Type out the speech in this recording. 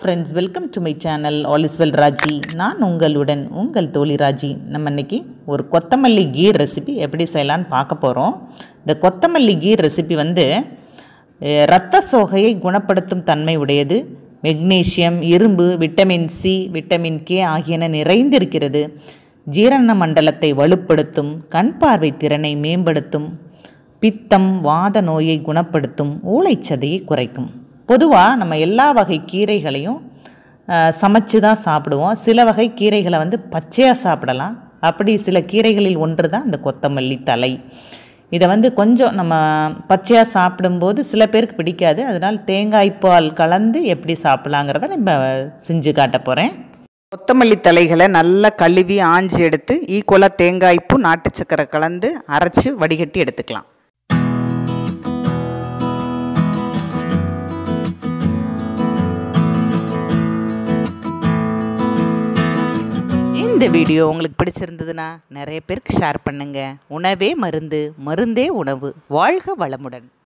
friends welcome to my channel all is well Raji நான் உங்களுடன் உங்கள் தோழி ராஜி நம்ம இன்னைக்கு ஒரு கொத்தமல்லி கீர் ரெசிபி எப்படி செய்யலான்னு பார்க்க போகிறோம் இந்த கொத்தமல்லி கீர் ரெசிபி வந்து அஹ், இரத்த சோகையை குணப்படுத்தும் தன்மை உடையது மெக்னீசியம் இரும்பு விட்டமின் சி விட்டமின் கே ஆகியன நிறைந்திருக்கிறது ஜீரண மண்டலத்தை வலுப்படுத்தும் கண் பார்வை திறனை மேம்படுத்தும் பித்தம் வாத நோயை குணப்படுத்தும் ஊளைச்சதையை குறைக்கும் பொதுவாக நம்ம எல்லா வகை கீரைகளையும் அஹ், சமைச்சு தான் சாப்பிடுவோம் சில வகை கீரைகளை வந்து பச்சையாக சாப்பிடலாம் அப்படி சில கீரைகளில் ஒன்று தான் இந்த கொத்தமல்லி தலை இதை வந்து கொஞ்சம் நம்ம பச்சையாக சாப்பிடும்போது சில பேருக்கு பிடிக்காது அதனால் தேங்காய் பால் கலந்து எப்படி சாப்பிட்லாங்கிறத நம்ம செஞ்சு காட்ட போகிறேன் கொத்தமல்லி தலைகளை நல்லா கழுவி ஆஞ்சி எடுத்து ஈக்குவலாக தேங்காய்ப்பூ நாட்டு சக்கரை கலந்து அரைச்சி வடிகட்டி எடுத்துக்கலாம் இந்த வீடியோ உங்களுக்கு பிடிச்சிருந்ததுன்னா நிறைய பேருக்கு ஷேர் பண்ணுங்க உணவே மருந்து மருந்தே உணவு வாழ்க வளமுடன்